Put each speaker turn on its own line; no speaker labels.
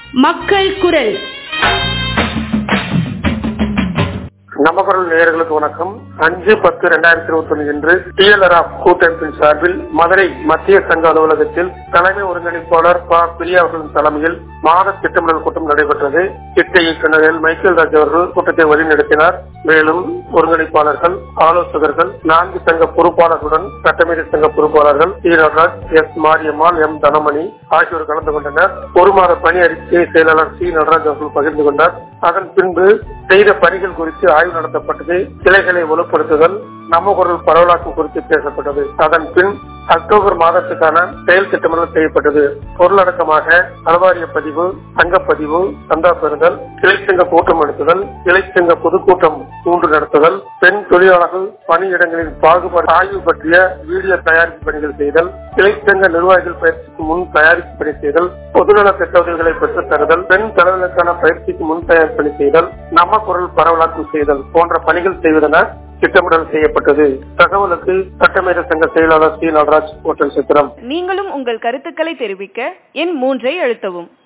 மக்கள் குரல்
நமக்குரல் நேயர்களுக்கு வணக்கம் அஞ்சு பத்து இரண்டாயிரத்தி இருபத்தி ஒன்று இன்று டிஎல்ஆர் கூட்டமைப்பின் சார்பில் மதுரை மத்திய சங்க அலுவலகத்தில் தலைமை ஒருங்கிணைப்பாளர் ப பிரியா அவர்களின் தலைமையில் மாத திட்டமிடல் கூட்டம் நடைபெற்றது திட்ட இயக்குநர் மைக்கேல் ராஜ் அவர்கள் கூட்டத்தை வழிநடத்தினார் மேலும் ஒருங்கிணைப்பாளர்கள் ஆலோசகர்கள் நான்கு சங்க பொறுப்பாளர்களுடன் சட்டமீறி சங்க பொறுப்பாளர்கள் T Nataraj S Mariammal M Thanamani ஆகியோர் கலந்து கொண்டனர் ஒரு மாத பணி அறிக்கையை செயலாளர் சி நடராஜ் அவர்கள் பகிர்ந்து கொண்டார் அதன் பின்பு செய்த பணிகள் குறித்து ஆய்வு நடத்தப்பட்டது கிளைகளை வலுப்படுத்துதல் நம்ம குரல் பரவலாக்கம் குறித்து பேசப்பட்டது அதன் பின் அக்டோபர் மாதத்துக்கான செயல் திட்டமிடல் செய்யப்பட்டது பொருளடக்கமாக அளவாரிய பதிவு சங்கப்பதிவு சந்தா பெறுதல் கிளைச்சங்க கூட்டம் நடத்துதல் கிளைச்சங்க பொதுக்கூட்டம் மூன்று நடத்துதல் பெண் தொழிலாளர்கள் பணியிடங்களின் பாகுபாடு ஆய்வு பற்றிய வீடியோ தயாரிப்பு பணிகள் செய்தல் கிளைச்சங்க நிர்வாகிகள் பயிற்சிக்கு முன் தயாரிப்பு பணி செய்தல் பொதுநல திட்ட உதவிகளை பெற்றுத் தருதல் பெண் தலைவர்களுக்கான பயிற்சிக்கு முன் தயார் பணி செய்தல் நம்ம குரல் பரவலாக்கம் செய்தல் போன்ற பணிகள் செய்வதென திட்டமிடல் செய்யப்பட்டது தகவலுக்கு சட்டமேத சங்க செயலாளர் சி நடராஜ் ஓட்டல் சித்திரம்
நீங்களும் உங்கள் கருத்துக்களை தெரிவிக்க எண் மூன்றை அழுத்தவும்